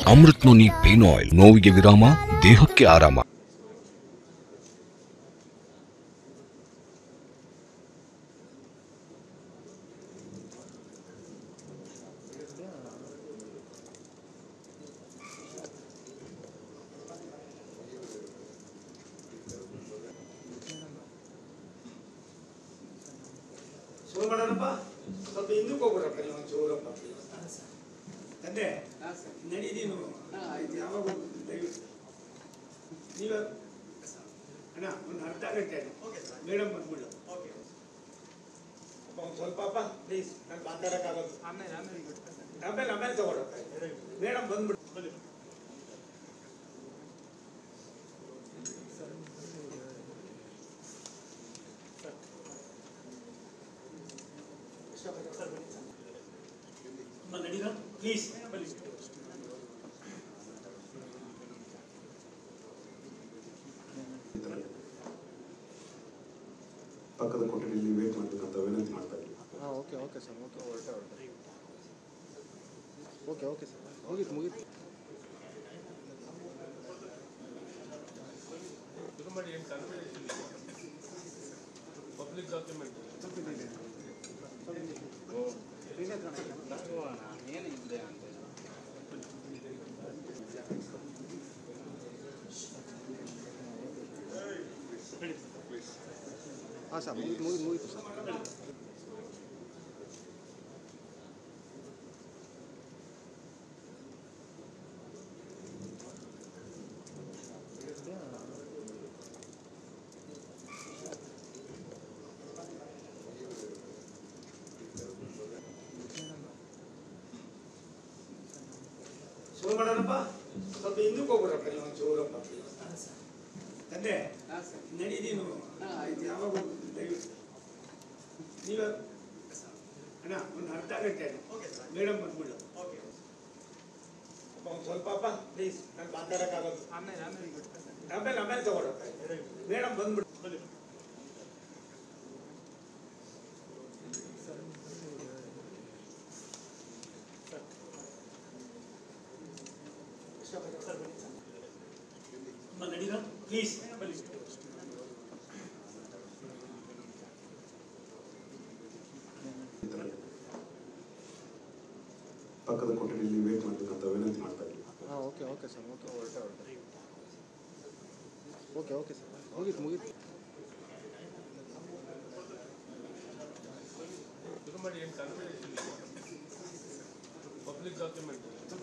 Amrit noni pain oil ನೋವಿಗೆ ವಿರಾಮ ದೇಹಕ್ಕೆ ಆರಾಮ ಶುರು ಮಾಡೋಣಪ್ಪ ಸ್ವಲ್ಪ ಹಿಂದಕ್ಕೆ ಹೋಗ್ಬಿಡ್ರಪ್ಪ ನೀವು ಒಂದು ಚೂರಪ್ಪ ತಂದೆ ನಡಿ ನೀನು ಯಾವಾಗ ಹೋಗ್ತೀನಿ ದಯವಿಟ್ಟು ನೀವ ಅಣ್ಣ ಒಂದು ಅರ್ಧ ಗಂಟೆ ಮೇಡಮ್ ಬಂದ್ಬಿಡು ಅಪ್ಪ ಒಂದು ಸ್ವಲ್ಪ ಅಪ್ಪ ಪ್ಲೀಸ್ ನಾನು ಮಾತಾಡೋಕ್ಕಾಗೋದು ಆಮೇಲೆ ಆಮೇಲೆ ಆಮೇಲೆ ತಗೊಳಪ್ಪ ಮೇಡಮ್ ಬಂದ್ಬಿಡು ನಡೀರ ಪ್ಲೀಸ್ ಬನ್ನಿ ಪಕ್ಕದ ಕೊಠಡಿಯಲ್ಲಿ ವೇಟ್ ಮಾಡಬೇಕಂತ ವಿನಂತಿ ಮಾಡ್ತಾ ಇದ್ದೀನಿ ಹಾಂ ಓಕೆ ಓಕೆ ಸರ್ ಓಕೆ ಹೊರಟೆ ಹೊರಟೆ ಓಕೆ ಓಕೆ ಸರ್ ಮುಗೀತು ಮುಗೀತು ಪಬ್ಲಿಕ್ ಡಾಕ್ಯುಮೆಂಟ್ ಹಾಂ ಸರ್ ಮುಗೀತು ಮುಗೀತು ಮುಗೀತು ಸರ್ ಶುರು ಮಾಡೋಣಪ್ಪ ಸ್ವಲ್ಪ ಹಿಂದಕ್ಕೆ ಹೋಗ್ಬಿಡ್ರಪ್ಪ ನೀವು ಒಂದು ಚೂರಪ್ಪ ತಂದೆ ನಡಿ ನೀನು ಯಾವಾಗ ಹೋಗ್ತೀನಿ ದಯವಿಟ್ಟು ನೀವ ಅಣ್ಣ ಒಂದು ಅರ್ಧ ಗಂಟೆ ಮೇಡಮ್ ಬಂದ್ಬಿಡು ಅಪ್ಪ ಒಂದು ಸ್ವಲ್ಪ ಅಪ್ಪ ಪ್ಲೀಸ್ ನಾನು ಮಾತಾಡೋಕ್ಕಾಗೋದು ಆಮೇಲೆ ಆಮೇಲೆ ಆಮೇಲೆ ತಗೊಳಪ್ಪ ಮೇಡಮ್ ಬಂದ್ಬಿಡು ನಡೀರ ಪ್ಲೀಸ್ ಬನ್ನಿ ಪಕ್ಕದ ಕೊಠಡಿಯಲ್ಲಿ ವೇಟ್ ಮಾಡಬೇಕಂತ ವಿನಂತಿ ಮಾಡ್ತಾ ಇದ್ದೀನಿ ಹಾಂ ಓಕೆ ಓಕೆ ಸರ್ ಓಕೆ ಹೊರಟೆ ಹೊರಟೆ ಓಕೆ ಓಕೆ ಸರ್ ಮುಗೀತು ಮುಗೀತು ಶುರು ಮಾಡಿ ಏನು ಪಬ್ಲಿಕ್ ಡಾಕ್ಯುಮೆಂಟ್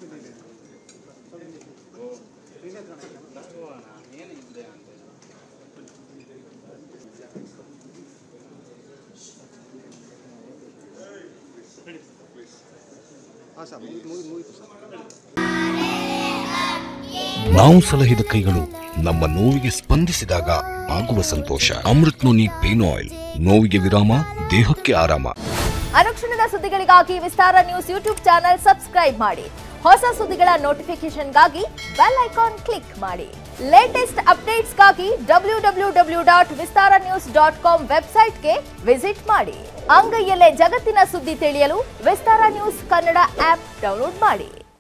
ಹಾಂ ಸರ್ ಮುಗೀತು ಮುಗೀತು ಮುಗೀತು ಸರ್ ನಾವು ಸಲಹಿದ ಕೈಗಳು ನಮ್ಮ ನೋವಿಗೆ ಸ್ಪಂದಿಸಿದಾಗ ಆಗುವ ಸಂತೋಷ ಅಮೃತ್ ನೋನಿ ಪೇನ್ ಆಯಿಲ್ ನೋವಿಗೆ ವಿರಾಮ ದೇಹಕ್ಕೆ ಆರಾಮ ಅನುಕ್ಷಣದ ಸುದ್ದಿಗಳಿಗಾಗಿ Vistara news YouTube channel subscribe ಮಾಡಿ ಹೊಸ ಸುದ್ದಿಗಳ ನೋಟಿಫಿಕೇಶನ್ಗಾಗಿ ಬೆಲ್ ಐಕಾನ್ ಕ್ಲಿಕ್ ಮಾಡಿ ಲೇಟೆಸ್ಟ್ ಅಪ್ಡೇಟ್ಸ್ಗಾಗಿ W W W dot Vistara news dot com ವೆಬ್ಸೈಟ್ಗೆ ವಿಸಿಟ್ ಮಾಡಿ ಅಂಗೈಯಲ್ಲೇ ಜಗತ್ತಿನ ಸುದ್ದಿ ತಿಳಿಯಲು Vistara news Kannada app download ಮಾಡಿ